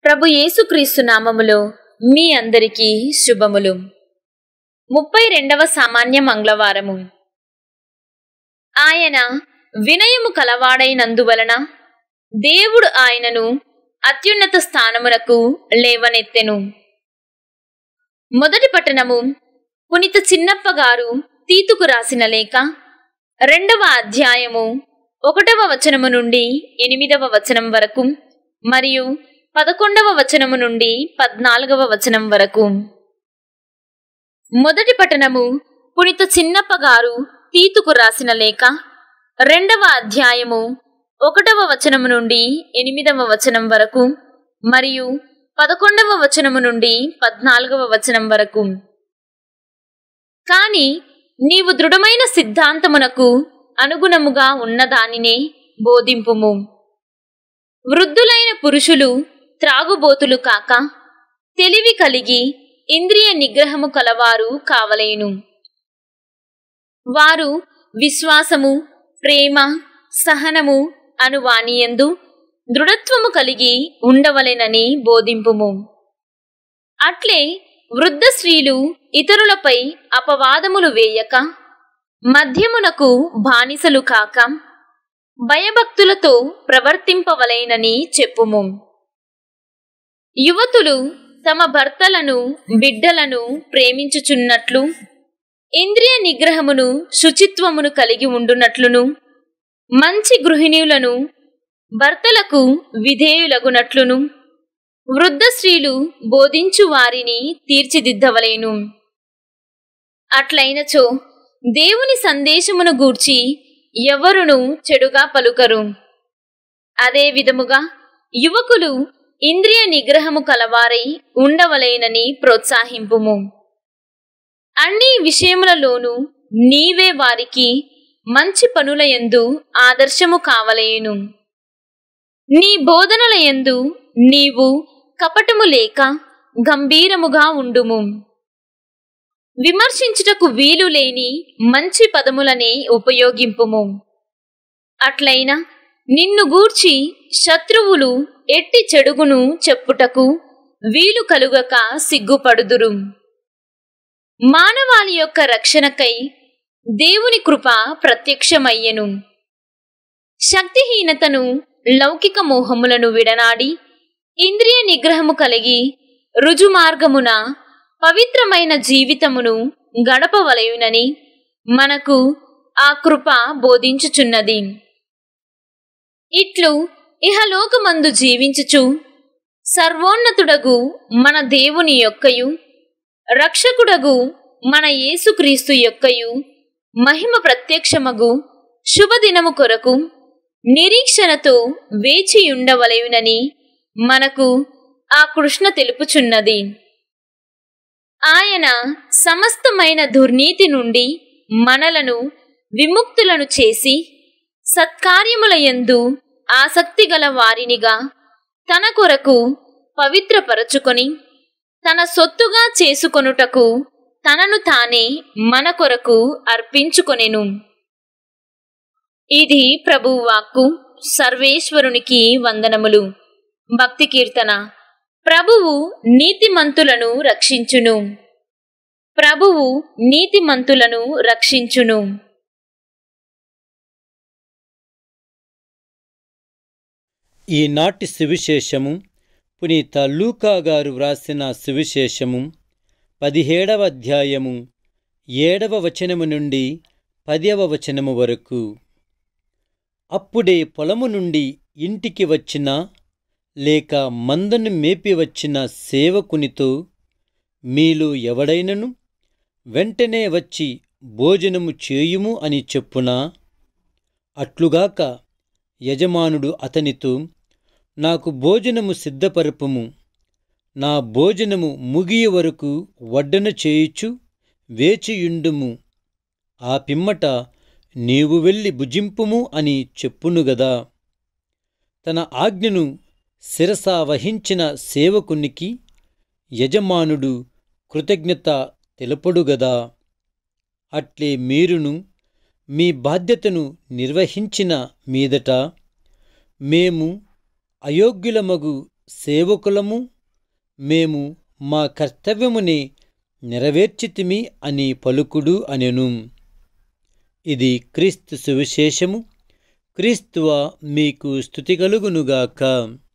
ప్రభు యేసుక్రీస్తు నామములో మీ అందరికీ శుభములు ముప్పై రెండవ సామాన్య మంగళవారము ఆయన వినయము కలవాడైనందువలన దేవుడు ఆయనను అత్యున్నత స్థానమునకు లేవనెత్తెను మొదటి పట్టణము పునిత చిన్నప్ప గారు తీతుకు రాసిన లేఖ రెండవ అధ్యాయము ఒకటవ వచనము నుండి ఎనిమిదవ వచనం వరకు మరియు పదకొండవ వచనము నుండి పద్నాలుగవ వచనం వరకు మొదటి పట్టణము పునిత చిన్నప్ప గారు తీతుకు రాసిన లేఖ రెండవ అధ్యాయము ఒకటవ వచనము నుండి ఎనిమిదవ వచనం వరకు మరియు పదకొండవ వచనము నుండి పద్నాలుగవ వచనం వరకు కాని నీవు దృఢమైన సిద్ధాంతమునకు అనుగుణముగా ఉన్నదానినే బోధింపుము వృద్ధులైన పురుషులు త్రాగుబోతులు కాక తెలివి కలిగి ఇంద్రియ నిగ్రహము కలవారు కావలేను వారు విశ్వాసము ప్రేమ సహనము అను వాణియందు దృఢత్వము కలిగి ఉండవలెనని బోధింపుము అట్లే వృద్ధ స్త్రీలు ఇతరులపై అపవాదములు వేయక మధ్యమునకు బానిసలు కాక భయభక్తులతో ప్రవర్తింపవలైనని చెప్పుము యువతులు తమ భర్తలను బిడ్డలను ప్రేమించుచున్నట్లు ఇంద్రియ నిగ్రహమును శుచిత్వమును కలిగి ఉండునట్లును మంచి గృహిణులను భర్తలకు విధేయులగునట్లును వృద్ధ స్త్రీలు బోధించు వారిని తీర్చిదిద్దవలేను అట్లయినచో దేవుని సందేశమును గూర్చి ఎవరును చెడుగా పలుకరు అదే విధముగా యువకులు ఇంద్రియ నిగ్రహము కలవారై ఉండవలేనని ప్రోత్సహింపుము అన్ని విషయములలోనూ నీవే వారికి మంచి పనుల యందు ఆదర్శము కావలేను నీ బోధనల యందు నీవు కపటము లేక గంభీరముగా ఉండుము విమర్శించుటకు వీలు లేని మంచి పదములనే ఉపయోగింపుము అట్లయినా నిన్ను గూర్చి శత్రువులు ఎట్టి చెడుగును చెప్పుటకు వీలు కలుగక సిగ్గుపడుదురు మానవాళి యొక్క రక్షణకై దేవుని కృప ప్రత్యక్షమయ్యెను శక్తిహీనతను లౌకిక మోహములను విడనాడి ఇంద్రియ నిగ్రహము కలిగి రుజుమార్గమున పవిత్రమైన జీవితమును గడపవలయునని మనకు ఆ కృప బోధించుచున్నది ఇట్లు ఇహలోకమందు జీవించుచు సర్వోన్నతుడగు మన దేవుని యొక్కయు రక్షకుడగు మన యేసుక్రీస్తు యొక్కయు మహిమ ప్రత్యక్షమగు శుభదినము కొరకు నిరీక్షణతో వేచియుండవలయునని మనకు ఆ కృష్ణ తెలుపుచున్నది ఆయన సమస్తమైన దుర్నీతి నుండి మనలను విముక్తులను చేసి సత్కార్యముల యందు ఆసక్తి గల వారినిగా తన కొరకు పవిత్రపరచుకొని తన సొత్తుగా చేసుకొనుటకు తనను తానే మన కొరకు అర్పించుకొనెను ఇది ప్రభువాక్కు సర్వేశ్వరునికి వందనములు భక్తి కీర్తన ప్రభువు నీతిమంతులను రక్షించును ప్రభువు నీతిమంతులను రక్షించును ఈనాటి సువిశేషము పునీత లూకా గారు వ్రాసిన సువిశేషము పదిహేడవ అధ్యాయము ఏడవ వచనము నుండి పదవ వచనము వరకు అప్పుడే పొలము నుండి ఇంటికి వచ్చిన లేక మందను మేపి వచ్చిన సేవకునితో మీలో ఎవడైనను వెంటనే వచ్చి భోజనము చేయుము అని చెప్పునా అట్లుగాక యజమానుడు అతనితో నాకు భోజనము సిద్ధపరపుము నా భోజనము ముగియ వరకు వడ్డన చేయుచు వేచియుండుము ఆ పిమ్మట నీవు వెళ్ళి భుజింపుము అని చెప్పునుగదా తన ఆజ్ఞను శిరస వహించిన సేవకునికి యజమానుడు కృతజ్ఞత తెలుపడుగదా అట్లే మీరును మీ బాధ్యతను నిర్వహించిన మీదట మేము అయోగ్యులమగు సేవకులము మేము మా కర్తవ్యముని నెరవేర్చితిమి అని పలుకుడు అనెను ఇది క్రీస్తు సువిశేషము క్రీస్తువ మీకు స్థుతి కలుగునుగాక